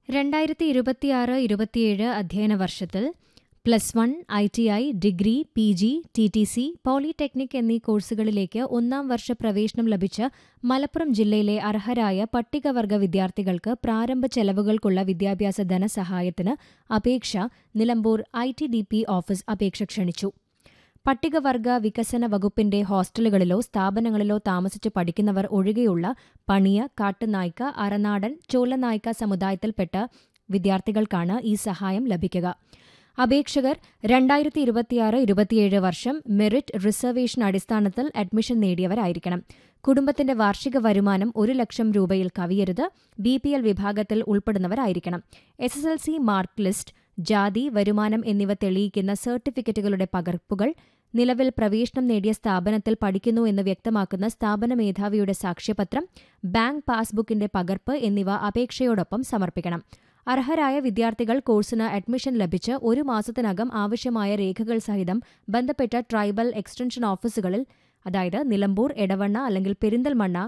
രണ്ടായിരത്തി ഇരുപത്തിയാറ് ഇരുപത്തിയേഴ് അധ്യയന വർഷത്തിൽ plus one I T I degree P G T T C polytechnic എന്നീ കോഴ്സുകളിലേക്ക് ഒന്നാം വർഷ പ്രവേശനം ലഭിച്ച മലപ്പുറം ജില്ലയിലെ അർഹരായ പട്ടികവർഗ വിദ്യാർത്ഥികൾക്ക് പ്രാരംഭ ചെലവുകൾക്കുള്ള വിദ്യാഭ്യാസ ധനസഹായത്തിന് അപേക്ഷ Nilambur I T D P office അപേക്ഷ ക്ഷണിച്ചു പട്ടികവർഗ വികസന വകുപ്പിന്റെ ഹോസ്റ്റലുകളിലോ സ്ഥാപനങ്ങളിലോ താമസിച്ച് പഠിക്കുന്നവർ ഒഴികെയുള്ള പണിയ കാട്ടുനായ്ക്ക അറനാടൻ ചോലനായ്ക്ക സമുദായത്തിൽപ്പെട്ട വിദ്യാർത്ഥികൾക്കാണ് ഈ സഹായം ലഭിക്കുക അപേക്ഷകർ രണ്ടായിരത്തി ഇരുപത്തിയാറ് ഇരുപത്തിയേഴ് വർഷം മെറിറ്റ് റിസർവേഷൻ അടിസ്ഥാനത്തിൽ അഡ്മിഷൻ നേടിയവരായിരിക്കണം കുടുംബത്തിന്റെ വാർഷിക വരുമാനം ഒരു ലക്ഷം രൂപയിൽ കവിയരുത് ബി പി എൽ വിഭാഗത്തിൽ ഉൾപ്പെടുന്നവരായിരിക്കണം S S L C mark list ജാതി വരുമാനം എന്നിവ തെളിയിക്കുന്ന സർട്ടിഫിക്കറ്റുകളുടെ പകർപ്പുകൾ നിലവിൽ പ്രവേശനം നേടിയ സ്ഥാപനത്തിൽ പഠിക്കുന്നു എന്ന് വ്യക്തമാക്കുന്ന സ്ഥാപന മേധാവിയുടെ സാക്ഷ്യപത്രം ബാങ്ക് പാസ്ബുക്കിന്റെ പകർപ്പ് എന്നിവ അപേക്ഷയോടൊപ്പം സമർപ്പിക്കണം അർഹരായ വിദ്യാർത്ഥികൾ കോഴ്സിന് അഡ്മിഷൻ ലഭിച്ച് ഒരു മാസത്തിനകം ആവശ്യമായ രേഖകൾ സഹിതം ബന്ധപ്പെട്ട ട്രൈബൽ എക്സ്റ്റൻഷൻ ഓഫീസുകളിൽ അതായത് നിലമ്പൂർ എടവണ്ണ അല്ലെങ്കിൽ പെരിന്തൽമണ്ണ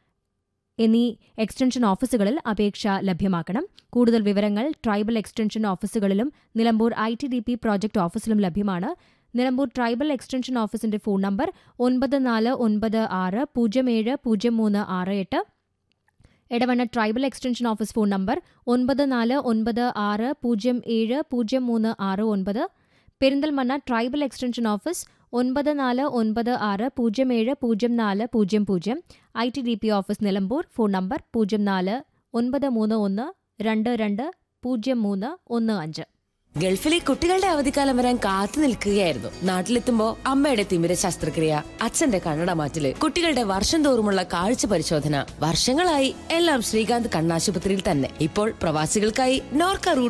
എന്നീ എക്സ്റ്റൻഷൻ ഓഫീസുകളിൽ അപേക്ഷ ലഭ്യമാക്കണം കൂടുതൽ വിവരങ്ങൾ ട്രൈബൽ എക്സ്റ്റൻഷൻ ഓഫീസുകളിലും Nilambur I T D P project ഓഫീസിലും ലഭ്യമാണ് നിലമ്പൂർ ട്രൈബൽ എക്സ്റ്റൻഷൻ ഓഫീസിന്റെ ഫോൺ നമ്പർ ഒൻപത് നാല് ഒൻപത് ആറ് പൂജ്യം ഏഴ് പൂജ്യം മൂന്ന് ആറ് എട്ട് Edavanna tribal extension office phone number ഒൻപത് നാല് ഒൻപത് ആറ് പൂജ്യം ഏഴ് പൂജ്യം മൂന്ന് ആറ് ഒൻപത് പെരിന്തൽമണ്ണ ട്രൈബൽ എക്സ്റ്റൻഷൻ ഓഫീസ് ഒൻപത് നാല് ഒൻപത് ആറ് പൂജ്യം ഏഴ് പൂജ്യം നാല് പൂജ്യം പൂജ്യം I T D P office Nilambur phone number പൂജ്യം നാല് ഒൻപത് മൂന്ന് ഒന്ന് രണ്ട് രണ്ട് പൂജ്യം മൂന്ന് ഒന്ന് അഞ്ച് ഗൾഫിലെ കുട്ടികളുടെ അവധിക്കാലം വരാൻ കാത്തു നിൽക്കുകയായിരുന്നു നാട്ടിലെത്തുമ്പോ അമ്മയുടെ തിമിര ശസ്ത്രക്രിയ അച്ഛന്റെ കണ്ണട മാറ്റല് കുട്ടികളുടെ വർഷം തോറുമുള്ള കാഴ്ച പരിശോധന വർഷങ്ങളായി എല്ലാം ശ്രീകാന്ത് കണ്ണാശുപത്രിയിൽ തന്നെ ഇപ്പോൾ പ്രവാസികൾക്കായി നോർക്ക റൂട്ട്